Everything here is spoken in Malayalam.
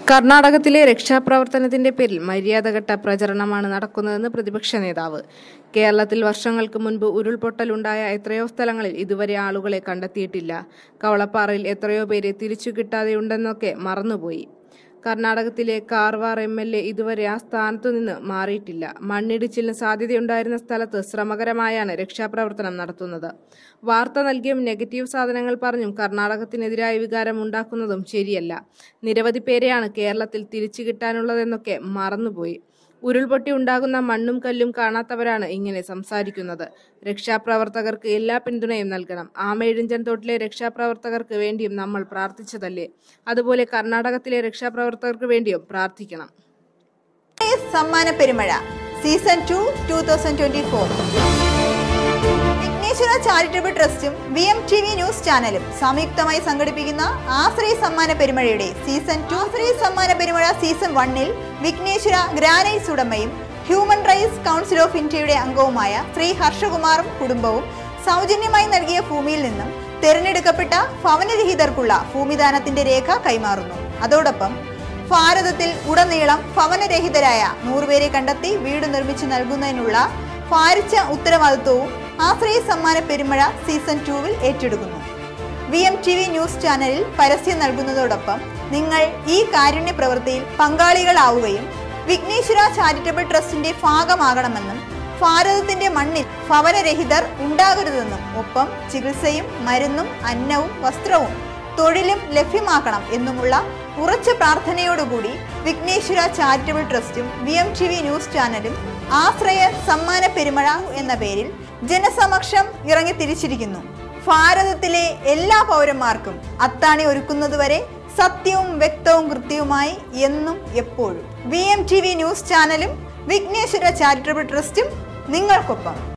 കർണാടകത്തിലെ രക്ഷാപ്രവർത്തനത്തിന്റെ പേരിൽ മര്യാദഘട്ട പ്രചരണമാണ് നടക്കുന്നതെന്ന് പ്രതിപക്ഷ നേതാവ് കേരളത്തിൽ വർഷങ്ങൾക്ക് മുൻപ് ഉരുൾപൊട്ടലുണ്ടായ എത്രയോ സ്ഥലങ്ങളിൽ ഇതുവരെ ആളുകളെ കണ്ടെത്തിയിട്ടില്ല കവളപ്പാറയിൽ എത്രയോ പേരെ തിരിച്ചു കിട്ടാതെയുണ്ടെന്നൊക്കെ മറന്നുപോയി കർണാടകത്തിലെ കാർവാർ എം എൽ എ ഇതുവരെ ആ സ്ഥാനത്തു നിന്ന് മാറിയിട്ടില്ല മണ്ണിടിച്ചിലിന് സാധ്യതയുണ്ടായിരുന്ന സ്ഥലത്ത് ശ്രമകരമായാണ് രക്ഷാപ്രവർത്തനം നടത്തുന്നത് വാർത്ത നൽകിയും നെഗറ്റീവ് സാധനങ്ങൾ പറഞ്ഞും കർണാടകത്തിനെതിരായ വികാരം ഉണ്ടാക്കുന്നതും ശരിയല്ല നിരവധി പേരെയാണ് കേരളത്തിൽ തിരിച്ചു കിട്ടാനുള്ളതെന്നൊക്കെ മറന്നുപോയി ഉരുൾപൊട്ടി ഉണ്ടാകുന്ന മണ്ണും കല്ലും കാണാത്തവരാണ് ഇങ്ങനെ സംസാരിക്കുന്നത് രക്ഷാപ്രവർത്തകർക്ക് എല്ലാ പിന്തുണയും നൽകണം ആമയിഴഞ്ചൻ തോട്ടിലെ രക്ഷാപ്രവർത്തകർക്ക് വേണ്ടിയും നമ്മൾ പ്രാർത്ഥിച്ചതല്ലേ അതുപോലെ കർണാടകത്തിലെ രക്ഷാപ്രവർത്തകർക്ക് വേണ്ടിയും പ്രാർത്ഥിക്കണം സമ്മാന പെരുമഴ season two two thousand twenty four Vighneshwara charitable ട്രസ്റ്റും V M T V news ചാനലും സംയുക്തമായി സംഘടിപ്പിക്കുന്ന ആശ്രയ സമ്മാന പെരുമഴയുടെ സീസൺ ടു ആശ്രയ സമ്മാന പെരുമഴ സീസൺ വണ്ണിൽ വിഘ്നേശ്വര ഗ്രാനൈറ്റ്സ് ഉടമയും ഹ്യൂമൻ റൈറ്റ്സ് കൗൺസിൽ ഓഫ് ഇന്ത്യയുടെ അംഗവുമായ ശ്രീ ഹർഷകുമാറും കുടുംബവും സൗജന്യമായി നൽകിയ ഭൂമിയിൽ നിന്നും തിരഞ്ഞെടുക്കപ്പെട്ട ഭവനരഹിതർക്കുള്ള ഭൂമിദാനത്തിന്റെ രേഖ കൈമാറുന്നു അതോടൊപ്പം ഭാരതത്തിൽ ഉടനീളം ഭവനരഹിതരായ നൂറുപേരെ കണ്ടെത്തി വീട് നിർമ്മിച്ചു നൽകുന്നതിനുള്ള ഭാരിച്ച ഉത്തരവാദിത്വവും ആശ്രയ സമ്മാന പെരുമഴ സീസൺ ടൂവിൽ ഏറ്റെടുക്കുന്നു V M T V news ചാനലിൽ പരസ്യം നൽകുന്നതോടൊപ്പം നിങ്ങൾ ഈ കാരുണ്യ പ്രവൃത്തിയിൽ പങ്കാളികളാവുകയും വിഘ്നേശ്വര ചാരിറ്റബിൾ ട്രസ്റ്റിന്റെ ഭാഗമാകണമെന്നും ഭാരതത്തിന്റെ മണ്ണിൽ ഭവനരഹിതർ ഉണ്ടാകരുതെന്നും ഒപ്പം ചികിത്സയും മരുന്നും അന്നവും വസ്ത്രവും തൊഴിലും ലഭ്യമാക്കണം എന്നുമുള്ള ഉറച്ച പ്രാർത്ഥനയോടുകൂടി വിഘ്നേശ്വര ചാരിറ്റബിൾ ട്രസ്റ്റും V M T V news ചാനലും ആശ്രയ സമ്മാന പെരുമഴ എന്ന പേരിൽ ജനസമക്ഷം ഇറങ്ങി തിരിച്ചിരിക്കുന്നു ഭാരതത്തിലെ എല്ലാ പൗരന്മാർക്കും അത്താണി ഒരുക്കുന്നതുവരെ സത്യവും വ്യക്തവും കൃത്യവുമായി എന്നും എപ്പോഴും V M T V news ചാനലും വിഘ്നേശ്വര ചാരിറ്റബിൾ ട്രസ്റ്റും നിങ്ങൾക്കൊപ്പം